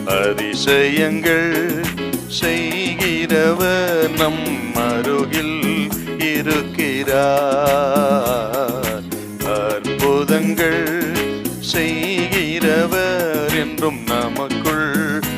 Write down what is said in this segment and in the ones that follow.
அதிசயங்கள் செய்கிறவர் நம் அருகில் இருக்கிறார் அற்புதங்கள் செய்கிறவர் என்றும் நமக்குள்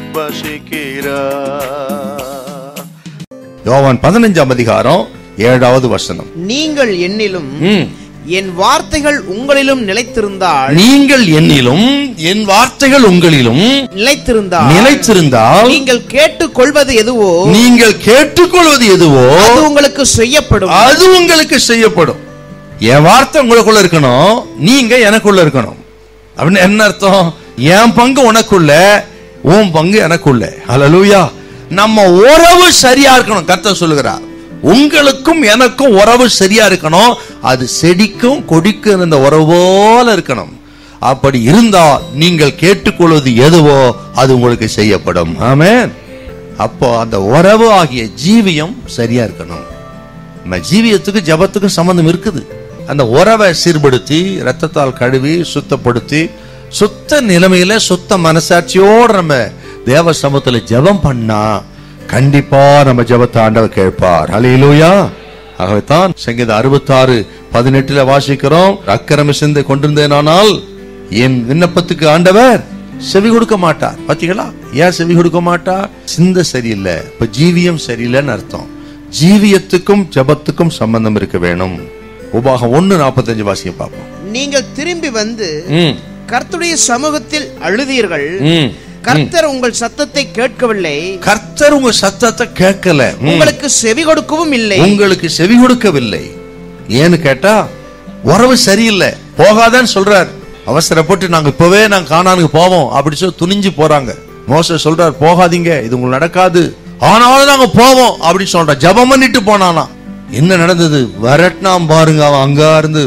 வசிக்கிறார் யோவான் பதினஞ்சாம் அதிகாரம் ஏழாவது வசனம் நீங்கள் என்னிலும் ம். என் வார்த்தைகள் உங்களிலும் நிலைத்திருந்தால் நீங்கள் என்னிலும் என் வார்த்தைகள் உங்களிலும் நிலைத்திருந்தால் நிலைத்திருந்தால் நீங்கள் கேட்டுக்கொள்வது எதுவோ நீங்கள் கேட்டுக்கொள்வது எதுவோ அது உங்களுக்கு செய்யப்படும் அது உங்களுக்கு செய்யப்படும் என் வார்த்தை உங்களுக்குள்ள இருக்கணும் நீங்க எனக்குள்ள இருக்கணும் அப்படின்னு என்ன அர்த்தம் என் பங்கு உனக்குள்ள உன் பங்கு எனக்குள்ள ஹalleluya நம்ம உறவு சரியா இருக்கணும் கர்த்தர் சொல்லுகிறார் உங்களுக்கும் எனக்கும் உறவு சரியா இருக்கணும் அது செடிக்கும் கொடிக்கும் இருந்த உறவு போல இருக்கணும் அப்படி இருந்தால் நீங்கள் கேட்டுக்கொள்வது எதுவோ அது உங்களுக்கு செய்யப்படும் ஆமென் அப்போ அந்த உறவு ஆகிய ஜீவியம் சரியா இருக்கணும் நம்ம ஜீவியத்துக்கு ஜபத்துக்கும் சம்பந்தம் இருக்குது அந்த உறவை சீர்படுத்தி ரத்தத்தால் கழுவி சுத்தப்படுத்தி சுத்த நிலைமையில சுத்த மனசாட்சியோட நம்ம தேவ சமூகத்துல ஜெபம் பண்ணா கண்டிப்பா நம்ம ஜெபத்தை ஆண்டவர் கேட்பார் அலையிலூயா ஆகவே தான் சங்கீதம் அறுபத்தாறு பதினெட்டுல வாசிக்கிறோம் அக்கிரம சிந்தை கொண்டிருந்தேனானால் என் விண்ணப்பத்துக்கு ஆண்டவர் செவி கொடுக்க மாட்டார் பாத்தீங்களா ஏன் செவி கொடுக்க மாட்டார் சிந்தை சரியில்லை இப்ப ஜீவியம் சரியில்லைன்னு அர்த்தம் ஜீவியத்துக்கும் ஜபத்துக்கும் சம்பந்தம் இருக்க வேணும் உபாகம் ஒண்ணு நாற்பத்தஞ்சு வாசிய பார்ப்போம் நீங்கள் திரும்பி வந்து ம், கர்த்தருடைய சமூகத்தில் அழுதீர்கள் ம். கர்த்தர் உங்கள் சத்தத்தை கேட்கவில்லை கர்த்தர் உங்க சத்தத்தை கேட்கல ம். உங்களுக்கு செவி கொடுக்கவும் இல்லை உங்களுக்கு செவி கொடுக்கவில்லை ஏன்னு கேட்டா உறவு சரியில்லை போகாதன்னு சொல்றார் அவசரப்பட்டு நாங்க இப்பவே நாங்க காணானுக்கு போவோம் அப்படி சொல்லி துணிஞ்சு போறாங்க மோச சொல்றார் போகாதீங்க இது உங்களுக்கு நடக்காது ஆனாலும் நாங்க போவோம் அப்படி சொல்ற ஜபம் பண்ணிட்டு போனானா என்ன நடந்தது வரட்டினாம் பாருங்க அவன் அங்க இருந்து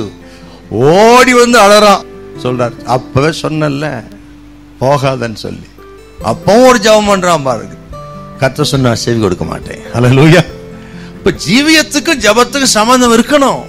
ஓடி வந்து அழறான் சொல்றார் அப்பவே சொன்னல போகாதன்னு சொல்லி அப்பவும் ஒரு ஜபம் பண்றான் பாருங்க கத்த சொன்னா செவி கொடுக்க மாட்டேன் ஹalleluya இப்ப ஜீவியத்துக்கும் ஜபத்துக்கும் சம்பந்தம் இருக்கணும்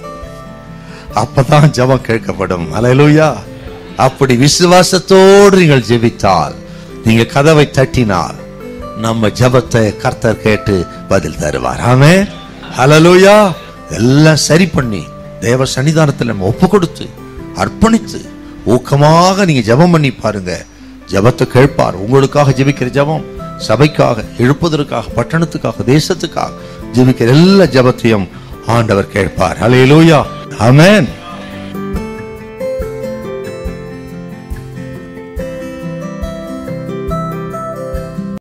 அப்பதான் ஜபம் கேட்கப்படும் ஹalleluya அப்படி விசுவாசத்தோடு நீங்கள் ஜெபித்தால் நீங்க கதவை தட்டினால் நம்ம ஜபத்தை கர்த்தர் கேட்டு பதில் தருவார் ஆமே ஹalleluya எல்லாம் சரி பண்ணி தேவ சன்னிதானத்தில் நம்ம ஒப்பு கொடுத்து அர்ப்பணித்து ஊக்கமாக நீங்க ஜெபம் பண்ணி பாருங்க ஜெபத்தை கேட்பார் உங்களுக்காக ஜெபிக்கிற ஜெபம் சபைக்காக எழுப்புவதற்காக பட்டணத்துக்காக தேசத்துக்காக ஜெபிக்கிற எல்லா ஜெபத்தையும் ஆண்டவர் கேட்பார் ஹalleluya ஆமென்